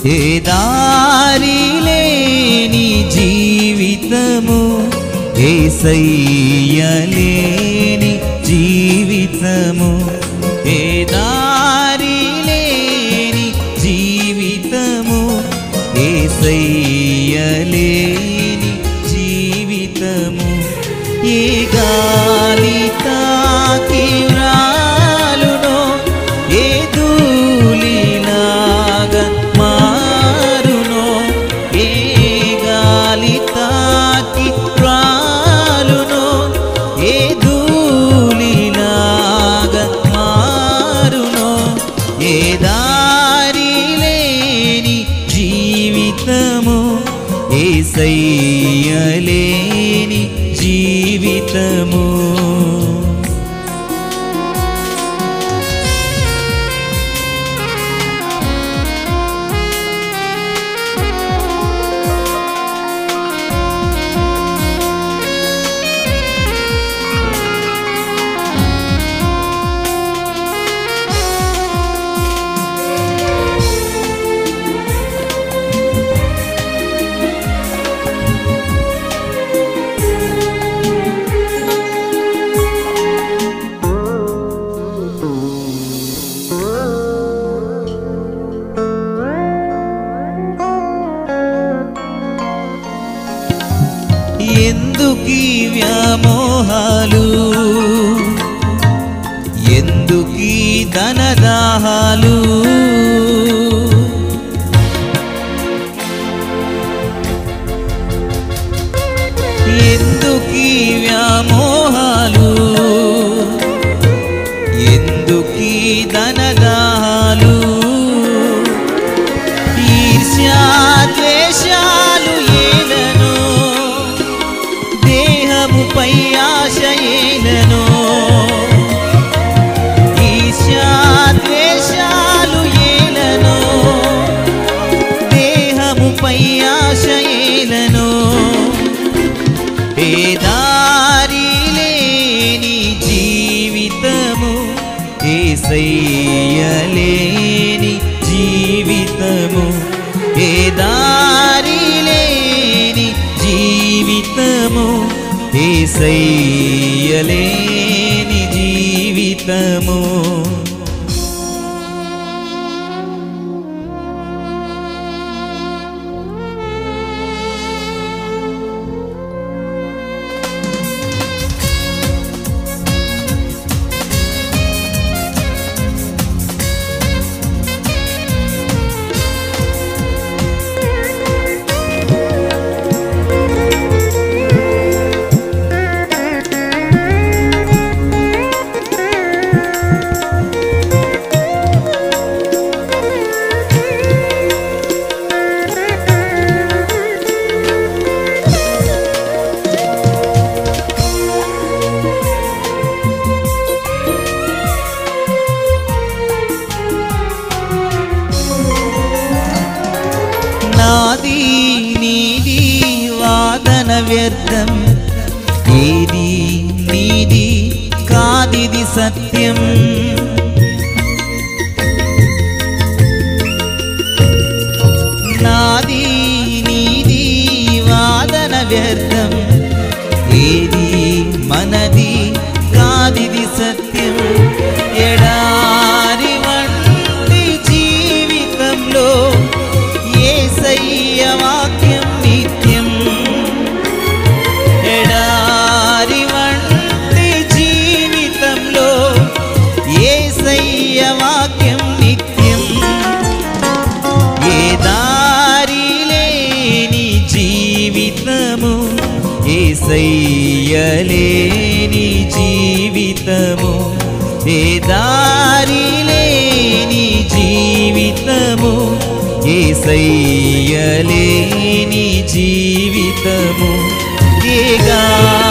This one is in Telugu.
ఏ దారి లేని జీవితము ఏ సయ్యలేని జీవితము ఏ దారి లేని జీవితము ఏ సయ్యలేని జీవితము ఏ గాలి తాకి రాలునో ఏ ధూళిలాగా మారునో ఏ గాలి తాకి రాలునో ఏ ధూళిలాగా మారునో ఏ దారి లేని జీవితము ఏ సయ్యలేని జీవితము ఎందుకీ వ్యామోహాలు ఎందుకీ ధనదాహాలు ఎందుకీ వ్యామోహాలు ఎందుకీ ధనదాహాలు ఈర్ష్యాద్వేషాలు ఏలను దేహముపై ఆశ ఏలను ఈర్ష్యాద్వేషాలు ఏలను దేహముపై ఆశ ఏలను ఏ దారి లేని జీవితము ఏ సయ్యలేని జీవితము ఏ దారి లేని జీవితము ఏ సయ్యలేని జీవితము నాది నీది వాదన వ్యర్థం ఏది నీది కాదిది సత్యం నాది నీది వాదన వ్యర్థం ఏది మనది కాదిది సత్యం ఎడారి వంటి జీవితంలో ఏసయ్య వాక్యం నిత్యం ఎడారి వంటి జీవితంలో ఏసయ్య వాక్యం నిత్యం ఏ దారి లేని జీవితము ఏ సయ్యలేని జీవితము ఏ దారి లేని జీవితము ఏ సయ్యలేని జీవితము ఏ గా